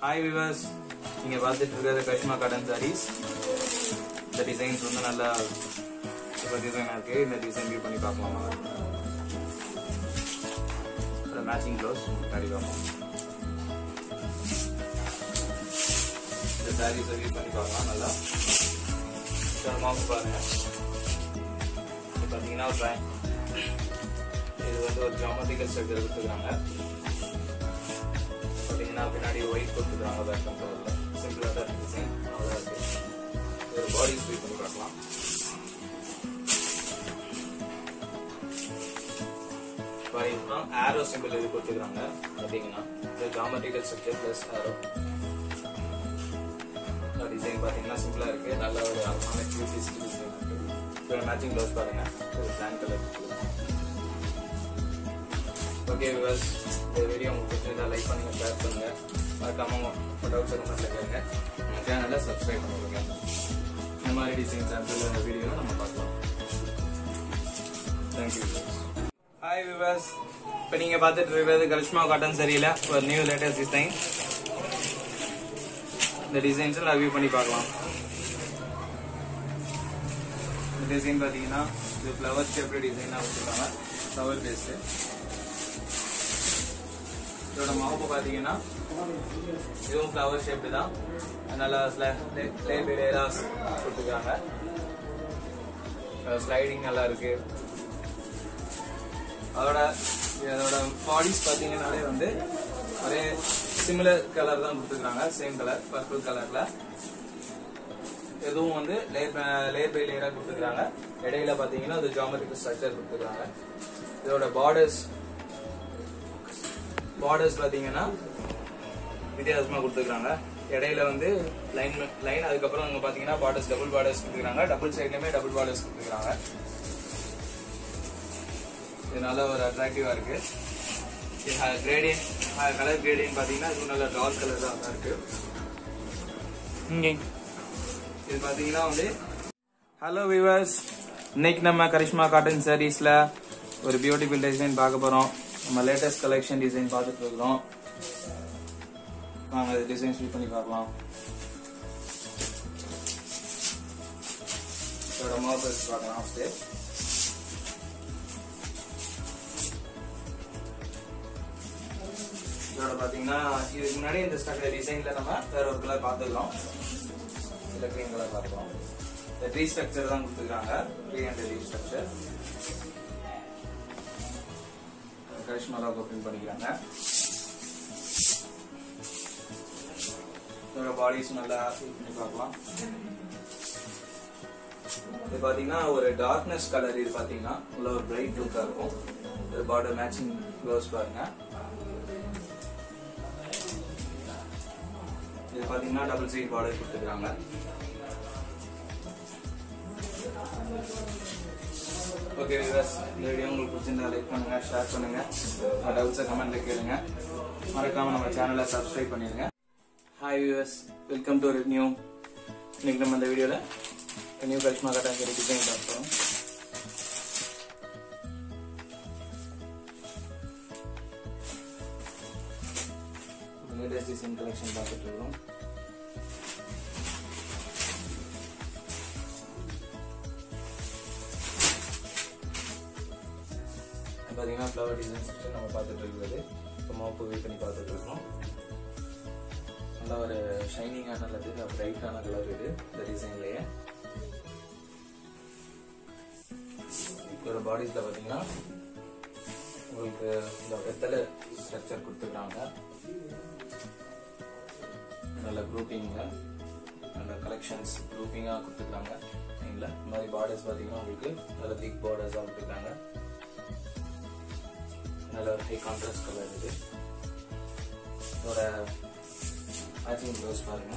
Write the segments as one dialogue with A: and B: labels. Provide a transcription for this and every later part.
A: Hi viewers நீங்க பார்த்துட்டு இருக்கிறது கஷ்மா காட்டன் சாரீஸ் இந்த டிசைன்ஸ் வந்து நல்லா சூப்பர் டிசைனா இருக்கு இந்த டிசைன் வியூ பண்ணி பார்க்கலாமா மேட்சிங் க்ளோஸ் முன்னாடி பார்ப்போம் இந்த சாரீஸை வியூ பண்ணி பார்க்கலாம் நல்லா மாவு பாருங்க இது பார்த்தீங்கன்னா ஒரு drawing. இது வந்து ஒரு ஜாமெட்ரிக்கல் ஸ்ட்ரக்சர் கொடுத்துருக்காங்க பார்த்தீங்கன்னா பின்னாடி ஒயிட் கொடுத்துருக்காங்க பேக் கண்ட்ரோலில் சிம்பிளாக தான் இருக்கு டிசைன் அவ்வளோ இருக்கு இது ஒரு பாடி ஸ்வீப் பண்ணி பார்க்கலாம் பார்த்தீங்கன்னா ஆரோ சிம்பிள் இது கொடுத்துருக்காங்க பார்த்தீங்கன்னா இது geometrical structure plus arrow design பார்த்தீங்கன்னா சிம்பிளாக இருக்கு நல்ல ஒரு அழகான கியூட்டிஸ்ட் டிசைன் இருக்கு இப்போ மேட்சிங் க்ளோஸ் பாருங்க ஒரு பிளாக் கலர் ஓகே விவர்ஸ் இந்த வீடியோ உங்களுக்கு பிடிச்சிருந்தா லைக் பண்ணுங்க ஷேர் பண்ணுங்க மறக்காம உங்க டவுட்ஸ் கமெண்ட்ல கேளுங்க நம்ம சேனலை சப்ஸ்கிரைப் பண்ணிடுங்க இந்த மாதிரி டிசைன் சாம்பிள் இந்த வீடியோ நம்ம பார்க்கலாம் தேங்க்யூ ஹாய் விவர்ஸ் இப்போ நீங்க பார்த்துட்டு இருக்கிறது கரிஷ்மா காட்டன் சரியில்ல ஒரு நியூ லேட்டஸ்ட் டிசைன் இந்த டிசைன்ஸ் எல்லாம் வியூ பண்ணி பார்க்கலாம் இந்த டிசைன் பார்த்தீங்கன்னா இது ஃப்ளவர் ஷேப்டு டிசைனாக வச்சுருக்காங்க ஃப்ளவர் பேஸ்டு இதோட மாவு பார்த்தீங்கன்னா இதுவும் ஃப்ளவர் ஷேப்டு தான் அதனால லேபிளேராஸ் கொடுத்துருக்காங்க ஸ்லைடிங் நல்லா இருக்கு அதோட இதோட பாடிஸ் பார்த்தீங்கன்னாலே வந்து ஒரே சிமிலர் கலர் தான் கொடுத்துருக்காங்க சேம் கலர் பர்பிள் கலர்ல எதுவும் வந்து லேயர் பை லேயரா கொடுத்துருக்காங்க இடையில பாத்தீங்கன்னா அது ஜாமெட்ரிக் ஸ்ட்ரக்சர் கொடுத்துருக்காங்க இதோட பார்டர்ஸ் பார்டர்ஸ் பாத்தீங்கன்னா வித்தியாசமா கொடுத்துருக்காங்க இடையில வந்து லைன் லைன் அதுக்கப்புறம் அங்க பாத்தீங்கன்னா பார்டர்ஸ் டபுள் பார்டர்ஸ் கொடுத்துருக்காங்க டபுள் சைட்லயுமே டபுள் பார்டர்ஸ் கொடுத்துருக்காங்க இது நல்ல ஒரு அட்ராக்டிவா இருக்கு கிரேடியன் கலர் கிரேடியன் பாத்தீங்கன்னா இது நல்ல டார்க் கலர் தான் இருக்கு இது பாத்தீங்கன்னா வந்து ஹலோ விவர்ஸ் இன்னைக்கு நம்ம கரிஷ்மா காட்டன் சாரீஸ்ல ஒரு பியூட்டிஃபுல் டிசைன் பார்க்க போறோம் நம்ம லேட்டஸ்ட் கலெக்ஷன் டிசைன் பார்த்துட்டு இருக்கிறோம் வாங்க இது டிசைன் ஸ்வீட் பண்ணி பார்க்கலாம் இதோட மார்பல்ஸ் பார்க்கலாம் ஃபர்ஸ்ட் இதோட பாத்தீங்கன்னா இதுக்கு முன்னாடி இந்த ஸ்ட்ரக்சர் டிசைன்ல நம்ம வேற ஒரு கலர் பார்த்துக்கலாம் இதுல கிரீன் கலர் பார்க்கலாம் இந்த ட்ரீ ஸ்ட்ரக்சர் தான் கொடுத்துருக்காங்க tree and tree structure Karishma logo print பண்ணிக்கிறாங்க இதோட பாடிஸ் நல்லா ஃபீல் பண்ணி பார்க்கலாம் இது பாத்தீங்கன்னா ஒரு டார்க்னஸ் கலர் இது பாத்தீங்கன்னா உள்ள ஒரு பிரைட் லுக்கா இருக்கும் இது பார்டர் மேட்சிங் க்ளோஸ் பாருங்க இது பாத்தீங்கன்னா டபுள் சைட் பார்டர் கொடுத்துருக்காங்க ஓகே விவர்ஸ் இந்த வீடியோ உங்களுக்கு பிடிச்சிருந்தா லைக் பண்ணுங்க ஷேர் பண்ணுங்க உங்க டவுட்ஸை கமெண்ட்ல கேளுங்க மறக்காம நம்ம சேனலை சப்ஸ்கிரைப் பண்ணிருங்க ஹாய் விவர்ஸ் வெல்கம் டு ஒரு நியூ இன்னைக்கு நம்ம இந்த வீடியோல நியூ கரிஷ்மா கட்டா சரி டிசைன் பார்க்க போறோம் லேட்டஸ்ட் டிசைன் கலெக்ஷன் பார்த்துட்டு இருக்கோம் பார்த்தீங்கன்னா ஃப்ளவர் டிசைன் செக்ஷன் நம்ம பார்த்துட்டு இருக்கிறது இப்போ மாப்பு வெயிட் பண்ணி பார்த்துட்டு இருக்கோம் நல்ல ஒரு ஷைனிங்கான நல்லது பிரைட்டான கலர் இது இந்த டிசைன்லயே இதோட பாடிஸ்ல பார்த்தீங்கன்னா உங்களுக்கு இந்த வெத்தலை ஸ்ட்ரக்சர் கொடுத்துருக்காங்க நல்ல குரூப்பிங்ல நல்ல கலெக்ஷன்ஸ் குரூப்பிங்காக கொடுத்துருக்காங்க சரிங்களா இந்த மாதிரி பார்டர்ஸ் பார்த்தீங்கன்னா உங்களுக்கு நல்ல பிக் பார்டர்ஸாக கொடுத்துருக்காங்க நல்ல ஒரு ஹை கான்ட்ராஸ்ட் கலர் இது இதோட மேட்சிங் ப்ளவுஸ் பாருங்க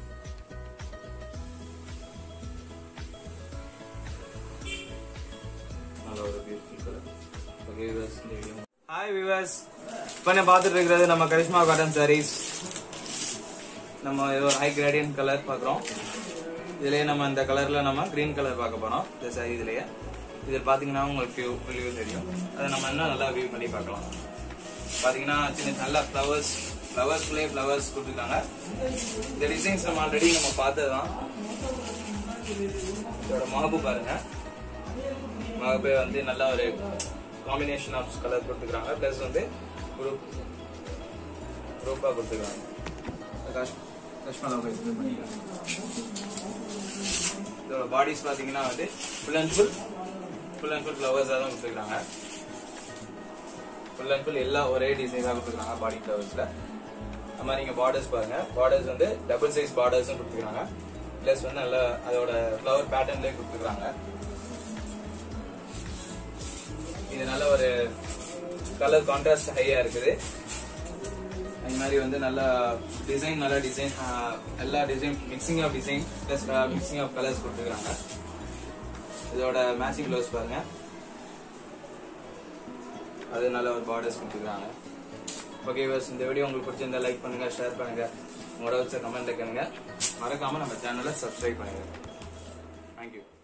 A: நல்ல ஒரு பியூட்டிஃபுல் கலர் ஓகே விவர்ஸ் இந்த வீடியோ ஹாய் விவர்ஸ் இப்போ நான் பார்த்துட்டு இருக்கிறது நம்ம கரிஷ்மா காட்டன் சாரீஸ் நம்ம ஏதோ ஒரு ஹை கிரேடியன் கலர் பார்க்குறோம் இதுலயே நம்ம இந்த கலர்ல நம்ம கிரீன் கலர் பார்க்க போறோம் இந்த சாரி இதுலயே இதில் பார்த்தீங்கன்னா உங்களுக்கு வியூ தெரியும் அதை நம்ம இன்னும் நல்லா வியூ பண்ணி பார்க்கலாம் பார்த்தீங்கன்னா சின்ன நல்ல ஃப்ளவர்ஸ் ஃப்ளவர்ஸ்குள்ளே ஃப்ளவர்ஸ் கொடுத்துருக்காங்க இந்த டிசைன்ஸ் நம்ம ஆல்ரெடி நம்ம பார்த்ததுதான் இதோட மாபு பாருங்க மாபு வந்து நல்ல ஒரு காம்பினேஷன் ஆஃப் கலர் கொடுத்துருக்காங்க ப்ளஸ் வந்து குரூப் குரூப்பாக கொடுத்துருக்காங்க கஷ் கஷ்மலா இது பண்ணிக்கலாம் இதோட பாடிஸ் பார்த்தீங்கன்னா வந்து full and full full and full ஃப்ளவர்ஸாக தான் கொடுத்துருக்காங்க ஃபுல் அண்ட் ஃபுல் எல்லாம் ஒரே டிசைனாக கொடுத்துருக்காங்க பாடி ஃப்ளவர்ஸில் அது மாதிரி நீங்கள் பார்டர்ஸ் பாருங்க பார்டர்ஸ் வந்து டபுள் சைஸ் பார்டர்ஸும் கொடுத்துருக்காங்க ப்ளஸ் வந்து நல்ல அதோட ஃப்ளவர் பேட்டர்ன்லேயே கொடுத்துருக்காங்க இது நல்ல ஒரு கலர் கான்ட்ராஸ்ட் ஹையா இருக்குது அந்த மாதிரி வந்து நல்ல டிசைன் நல்ல டிசைன் எல்லா design mixing of design plus mixing of colours கொடுத்துருக்காங்க இதோட மேட்சிங் க்ளவுஸ் பாருங்க அது நல்ல ஒரு பார்டர்ஸ் கொடுத்துருக்காங்க ஓகே பஸ் இந்த வீடியோ உங்களுக்கு பிடிச்சிருந்தா லைக் பண்ணுங்க ஷேர் பண்ணுங்க உங்களோட வச்ச கமெண்ட் கேளுங்க மறக்காம நம்ம சேனலை சப்ஸ்கிரைப் பண்ணுங்க தேங்க்யூ